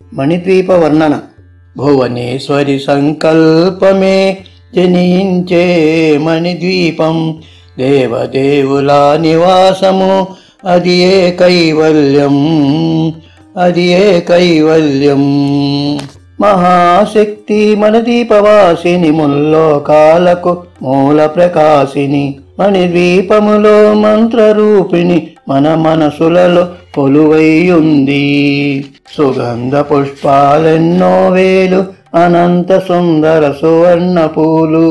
మణిద్వీప వర్ణన భువనేశ్వరి సంకల్పమే జనించే మణిద్వీపం దేవదేవుల నివాసము అది ఏ కైవల్యం అది ఏ కైవల్యం మహాశక్తి మణదీపవాసిని ముల్లోకాలకు మూల ప్రకాశిని మణిద్వీపములో మంత్రరూపిణి మన మనసులలో కొలువైయుంది సుగంధ పుష్పాలెన్నో వేలు అనంత సుందర సువర్ణ పూలు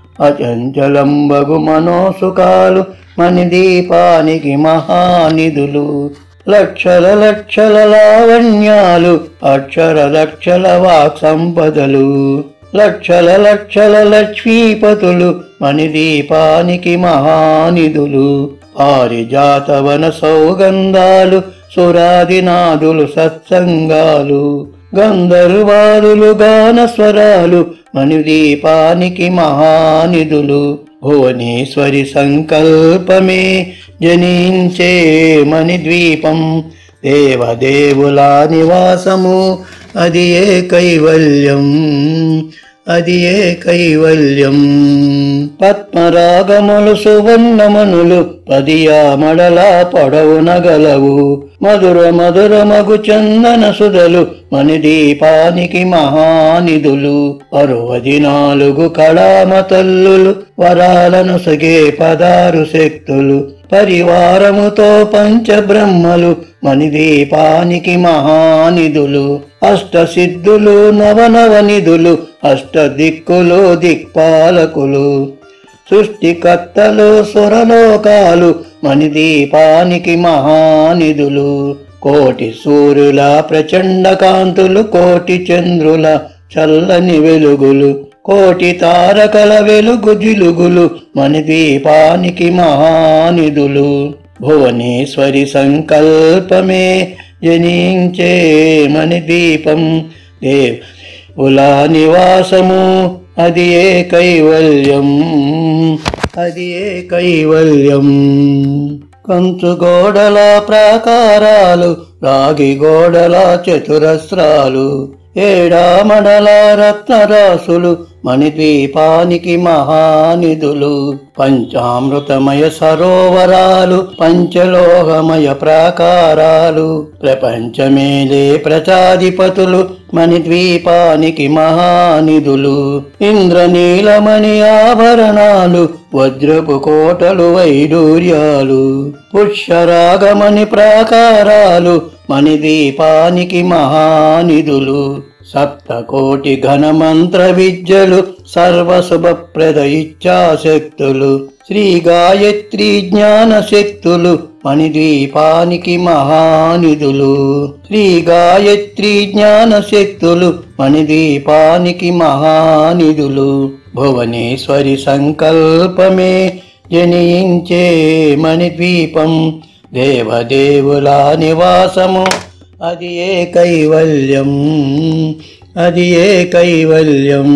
అచంచలంబగు మనోసుకాలు మణిదీపానికి మహానిధులు లక్షల లక్షల లావణ్యాలు అక్షర లక్షల వాక్ సంపదలు లక్షల లక్షల లక్ష్మీపతులు మణిదీపానికి మహానిధులు పారిజాతవన సౌగంధాలు సురాదినాదులు సత్సంగాలు గంధర్వాదులు గాన స్వరాలు మణిదీపానికి మహానిధులు భువనేశ్వరి సంకల్పమే జనించే మణిద్వీపం దేవదేవుల నివాసము అది ఏ కైవల్యం అది ఏ కైవల్యం పద్మరాగములు సువర్ణమనులు పదియా మడల పొడవునగలవు మధుర మధుర మగు చందన సుధలు మణిదీపానికి మహానిధులు అరువది నాలుగు కళామ తల్లులు వరాలను సగే పదారు శక్తులు పరివారముతో పంచబ్రహ్మలు మణిదీపానికి మహానిధులు అష్ట సిద్ధులు నవనవ నిధులు అష్ట దిక్కులు దిక్పాలకులు సృష్టికర్తలు సురలోకాలు మణిదీపానికి మహానిధులు కోటి సూర్యుల ప్రచండ కాంతులు కోటి చంద్రుల చల్లని వెలుగులు కోటి తారకల వెలుగు జిలుగులు మణిదీపానికి మహానిధులు భువనేశ్వరి సంకల్పమే జనించే మణిదీపం దేవ్ ఉలా నివాసము అది ఏ కైవల్యం అది ఏ కైవల్యం కంచు గోడల ప్రాకారాలు రాగి గోడల చతురస్రాలు ఏడామడల రత్నరాసులు మణిద్వీపానికి మహానిధులు పంచామృతమయ సరోవరాలు పంచలోహమయ ప్రాకారాలు ప్రపంచమేలే ప్రజాధిపతులు మణిద్వీపానికి మహానిధులు ఇంద్రనీలమణి ఆభరణాలు వజ్రపు కోటలు వైడూర్యాలు పుష్యరాగమణి ప్రాకారాలు మణిదీపానికి మహానిధులు సప్తకోటి ఘనమంత్ర విద్యలు సర్వశుభప్రద ఇచ్చాశక్తులు శ్రీ గాయత్రి జ్ఞాన శక్తులు మణిద్వీపానికి మహానిధులు శ్రీ గాయత్రి జ్ఞాన శక్తులు మణిద్వీపానికి మహానిధులు భువనేశ్వరి సంకల్పమే జనించే మణిద్వీపం దేవదేవుల నివాసము అది ఏ కైవల్యం అది ఏ కైవల్యం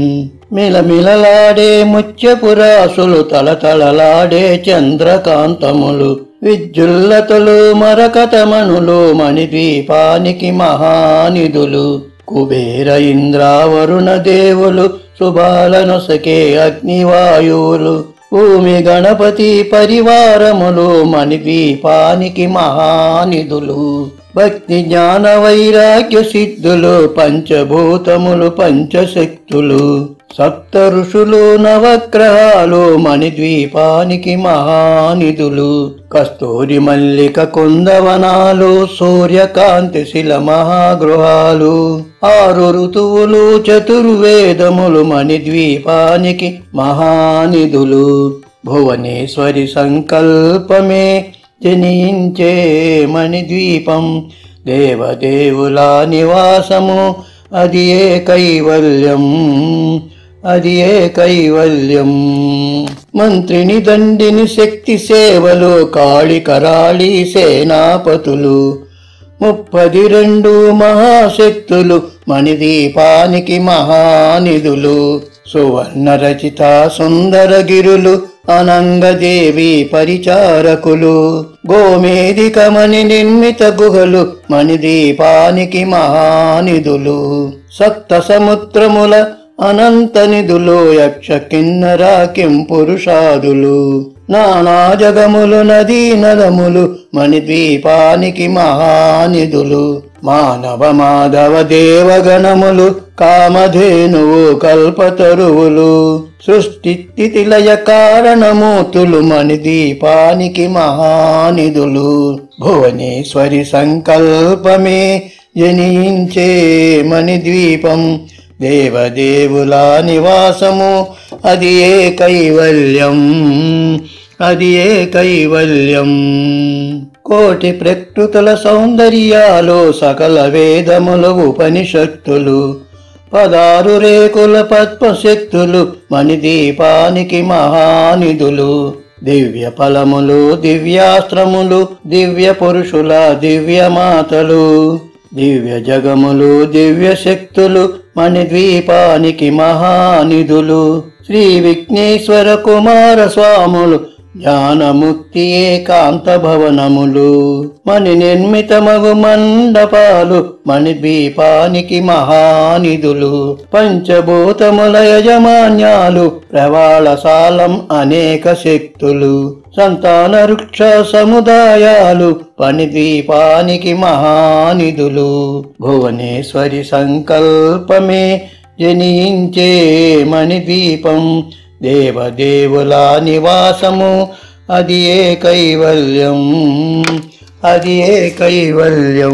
మిలమిలలాడే ముత్యపురాసులు తలతలలాడే చంద్రకాంతములు విద్యుల్లతలు మరకతమణులు మణిద్వీపానికి మహానిధులు కుబేర ఇంద్రావరుణ దేవులు శుభాలను సకే అగ్నివాయువులు భూమి గణపతి పరివారములు మణిద్వీపానికి మహానిధులు భక్తి జ్ఞాన వైరాగ్య సిద్ధులు పంచభూతములు పంచశక్తులు సప్త ఋషులు నవగ్రహాలు మణిద్వీపానికి మహానిధులు కస్తూరి మల్లిక కుందవనాలు సూర్యకాంతి శిల మహాగృహాలు ఆరు ఋతువులు చతుర్వేదములు మణిద్వీపానికి మహానిధులు భువనేశ్వరి సంకల్పమే జనించే మణిద్వీపం దేవదేవుల నివాసము అది ఏ కైవల్యం అది ఏ కైవల్యం మంత్రిని దండిని శక్తి సేవలు కాళి కరాళి సేనాపతులు ముప్పది రెండు మహాశక్తులు మణిదీపానికి మహానిధులు సువర్ణ రచిత సుందర గిరులు అనంగదేవి పరిచారకులు గోమేదికమణి నిర్మిత గుహలు మణిదీపానికి మహానిధులు సప్త సముద్రముల అనంత నిధులు యక్ష కిన్నర పురుషాదులు నానా జగములు నదీ నదములు మణిద్వీపానికి మహానిధులు మానవ మాధవ దేవగణములు కామధేనువు కల్పతరువులు సృష్టి స్థితి లయ కారణమూతులు మణిదీపానికి మహానిధులు భువనేశ్వరి సంకల్పమే జనించే మణిద్వీపం దేవదేవుల నివాసము అది ఏ కైవల్యం అది ఏ కైవల్యం కోటి ప్రకృతుల సౌందర్యాలు సకల వేదములు ఉపనిషత్తులు పదారు రేకుల పద్మశక్తులు మణిదీపానికి మహానిధులు దివ్య ఫలములు దివ్యాస్త్రములు దివ్య పురుషుల దివ్య మాతలు దివ్య జగములు దివ్య శక్తులు మణిద్వీపానికి మహానిధులు శ్రీ విఘ్నేశ్వర కుమార స్వాములు జ్ఞానముక్తి ఏకాంత భవనములు మణి నిర్మితమగు మండపాలు మణిద్వీపానికి మహానిధులు పంచభూతముల యజమాన్యాలు ప్రవాళశాలం అనేక శక్తులు సంతాన వృక్ష సముదాయాలు పణిద్వీపానికి మహానిధులు భువనేశ్వరి సంకల్పమే జనించే మణిద్వీపం దేవదేవుల నివాసము అది ఏ కైవల్యం అది ఏ కైవల్యం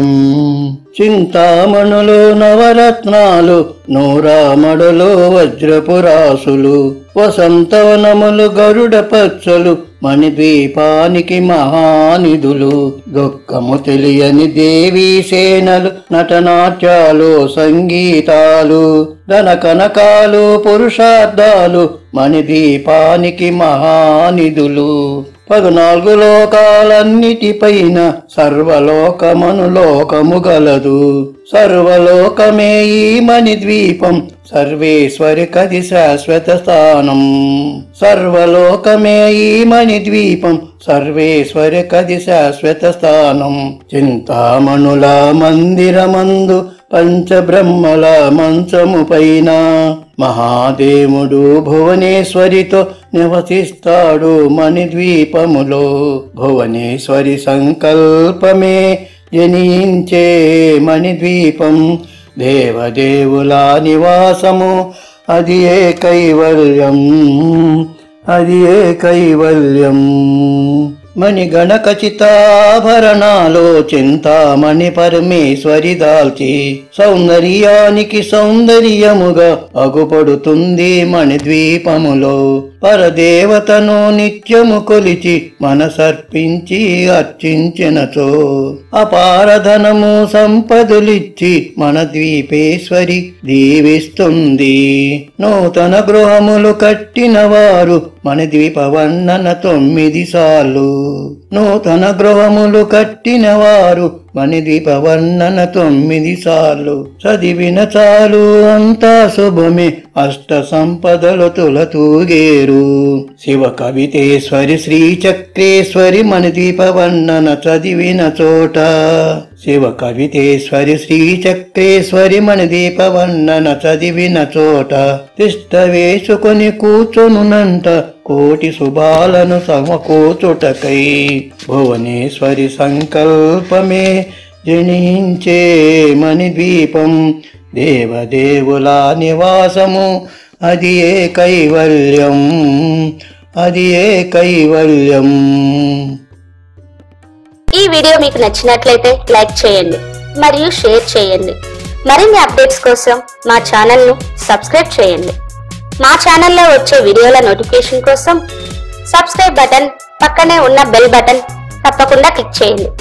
చింతామణులు నవరత్నాలు నూరామడులు వజ్రపురాసులు వసంతవనములు గరుడ పచ్చలు మణిద్వీపానికి మహానిధులు దుఃఖము తెలియని దేవీ సేనలు నటనాట్యాలు సంగీతాలు ధన కనకాలు పురుషార్థాలు మణిదీపానికి మహానిధులు పద్నాలుగు లోకాలన్నిటిపైన సర్వలోకమను లోకము గలదు సర్వలోకమే ఈ మణిద్వీపం సర్వేశ్వరి కది శాశ్వత స్థానం సర్వలోకమే ఈ మణిద్వీపం సర్వేశ్వరి కది శాశ్వత స్థానం చింతామణుల మందిరమందు పంచబ్రహ్మల మంచము పైన మహాదేవుడు భువనేశ్వరితో నివసిస్తాడు మణిద్వీపములో భువనేశ్వరి సంకల్పమే జనించే మణిద్వీపం దేవదేవుల నివాసము అది ఏ కైవల్యం అది ఏ కైవల్యం మణిగణ ఖచ్చితాభరణాలో చింతామణి పరమేశ్వరి దాల్చి సౌందర్యానికి సౌందర్యముగా అగుపడుతుంది మణిద్వీపములో పరదేవతను నిత్యము కొలిచి మనసర్పించి అర్చించినచో అపారధనము సంపదులిచ్చి మన ద్వీపేశ్వరి దీవిస్తుంది నూతన గృహములు కట్టిన వారు మన ద్వీప వర్ణన తొమ్మిది సార్లు నూతన గృహములు కట్టిన వారు మణిదీప వర్ణన తొమ్మిది సార్లు చదివిన చాలు అంతా శుభమే అష్ట సంపదలు తులతూగేరు శివ కవితేశ్వరి శ్రీ చక్రేశ్వరి మణిదీప వర్ణన చదివిన చోట శివ కవితేశ్వరి శ్రీ చక్రేశ్వరి మణిదీప వర్ణన చదివిన చోట తిష్ట వేసుకొని కూర్చొనునంట కోటి శుభాలను సమకూచుటకై భువనేశ్వరి సంకల్పమే జనించే మణిద్వీపం దేవదేవుల నివాసము అది ఏ కైవల్యం అది ఏ కైవల్యం ఈ వీడియో మీకు నచ్చినట్లయితే లైక్ చేయండి మరియు షేర్ చేయండి మరిన్ని అప్డేట్స్ కోసం మా ఛానల్ను సబ్స్క్రైబ్ చేయండి మా ఛానల్లో వచ్చే వీడియోల నోటిఫికేషన్ కోసం సబ్స్క్రైబ్ బటన్ పక్కనే ఉన్న బెల్ బటన్ తప్పకుండా క్లిక్ చేయండి